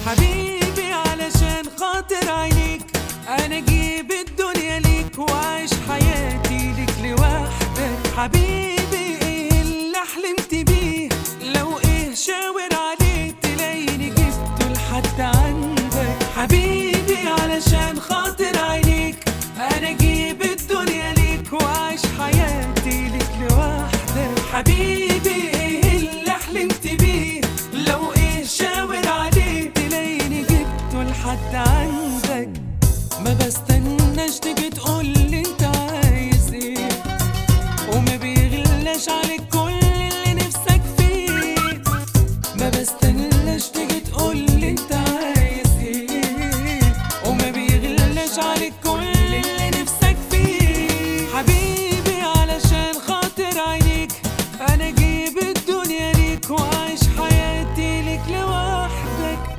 حبيبي علشان خاطر عينيك انا اجيب الدنيا ليك واعيش حياتي ليك لوحدك حبيبي ايه اللي حلمت بيه لو ايه شاور عليه تلاقيني جبته لحد عندك حبيبي علشان خاطر عينيك انا اجيب الدنيا ليك واعيش حياتي ليك لوحدك حبيبي ايه اللي حلمت بيه لو ايه شاور عليه تلاقيني جبته لحد عندك ما بستناش تيجي تقولي انت عايز ايه وما بيغلاش عليك كل اللي نفسك فيه ما بستناش تيجي تقولي انت عايز ايه وما بيغلاش عليك كل اللي نفسك فيه حبيبي علشان خاطر عينيك انا اجيب الدنيا ليك واعيش حياتي ليك لوحدك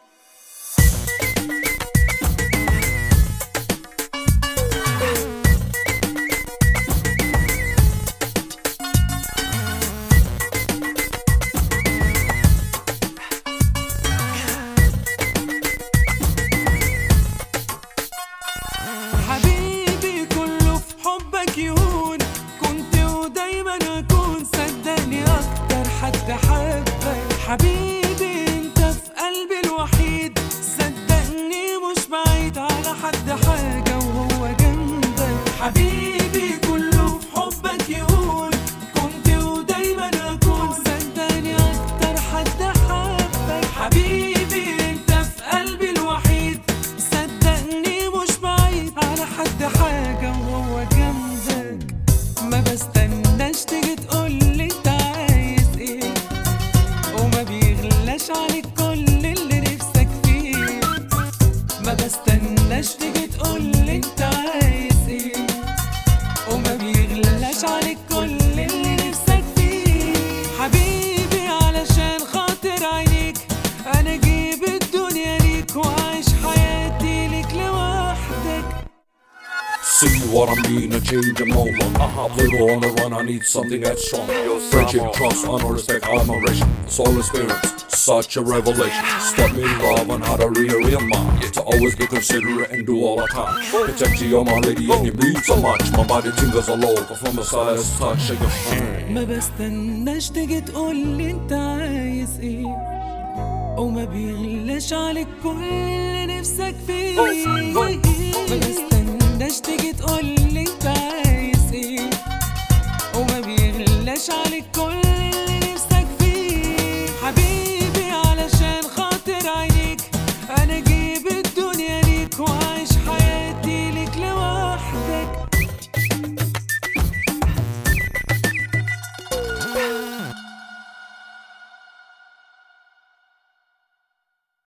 حبيبي كله في حبك يهون كنت ودايما اكون صدقني اكتر حد حبك حبيبي انت في قلبي الوحيد صدقني مش بعيد على حد حاجة وهو جنبك حبيبي كله في حبك يهون كنت ودايما اكون صدقني اكتر حد حبك حبيبي انت في قلبي الوحيد صدقني مش بعيد على حد حاجة وهو جنبك ما بستناش تيجي تقولي انت عايز ايه وما بيغلاش عليك كل اللي نفسك فيه ما بستناش تيجي تقولي انت عايز ايه وما بيغلاش عليك كل اللي نفسك فيه حبيبي علشان خاطر عينيك انا اجيب الدنيا ليك واعيش حياتي ليك لوحدك See what I mean, a change of moment. Uh-huh. Little on the run, I need something that's strong. Friendship, trust, honor, respect, admiration. Soul experience, such a revelation. Step me love on how to real, real mind. To always be considerate and do all I can. Protect you, you're my lady, and you mean so much. My body tingles all over from the slightest touch of your hand. ما بستناش تيجي تقولي انت عايز ايه وما بيغلاش عليك كل اللي نفسك فيه ما بستناش تيجي تقولي انت عايز ايه وما بيغلاش عليك كل